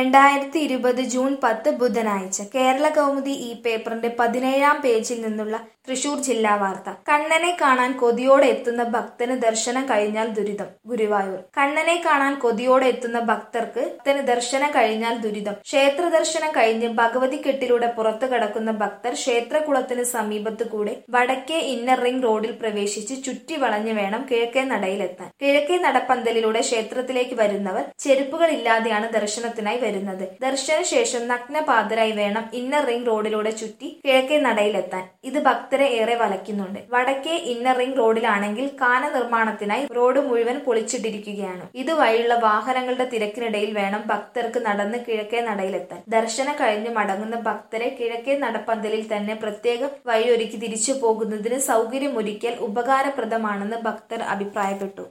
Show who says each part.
Speaker 1: രണ്ടായിരത്തി ഇരുപത് ജൂൺ പത്ത് ബുധനാഴ്ച കേരള കൗമുദി ഈ പേപ്പറിന്റെ പതിനേഴാം പേജിൽ നിന്നുള്ള തൃശൂർ ജില്ലാ വാർത്ത കണ്ണനെ കാണാൻ കൊതിയോടെ എത്തുന്ന ഭക്തന് ദർശനം കഴിഞ്ഞാൽ ദുരിതം ഗുരുവായൂർ കണ്ണനെ കാണാൻ കൊതിയോടെ എത്തുന്ന ഭക്തർക്ക് ഭക്തന് ദർശനം കഴിഞ്ഞാൽ ദുരിതം ക്ഷേത്ര ദർശനം കഴിഞ്ഞ് ഭഗവതി കെട്ടിലൂടെ പുറത്തു കടക്കുന്ന ഭക്തർ ക്ഷേത്രകുളത്തിന് സമീപത്ത് കൂടെ വടക്കേ ഇന്നർ റിംഗ് റോഡിൽ പ്രവേശിച്ച് ചുറ്റി വളഞ്ഞു വേണം കിഴക്കേ നടയിലെത്താൻ കിഴക്കേ നടപ്പന്തലിലൂടെ ക്ഷേത്രത്തിലേക്ക് വരുന്നവർ ചെരുപ്പുകൾ ഇല്ലാതെയാണ് ദർശനത്തിനായി വരുന്നത് ദർശനശേഷം നഗ്നപാതരായി വേണം ഇന്നർ റിംഗ് റോഡിലൂടെ ചുറ്റി കിഴക്കേ നടയിലെത്താൻ ഇത് ഭക്തരെ ഏറെ വലയ്ക്കുന്നുണ്ട് വടക്കേ ഇന്നർ റിംഗ് റോഡിലാണെങ്കിൽ കാന നിർമ്മാണത്തിനായി റോഡ് മുഴുവൻ പൊളിച്ചിട്ടിരിക്കുകയാണ് ഇതുവഴിയുള്ള വാഹനങ്ങളുടെ തിരക്കിനിടയിൽ വേണം ഭക്തർക്ക് നടന്ന് കിഴക്കേ നടയിലെത്താൻ ദർശനം കഴിഞ്ഞ് മടങ്ങുന്ന ഭക്തരെ കിഴക്കേ നടപ്പന്തലിൽ തന്നെ പ്രത്യേകം വഴിയൊരുക്കി തിരിച്ചു പോകുന്നതിന് സൗകര്യമൊരുക്കിയാൽ ഉപകാരപ്രദമാണെന്ന് ഭക്തർ അഭിപ്രായപ്പെട്ടു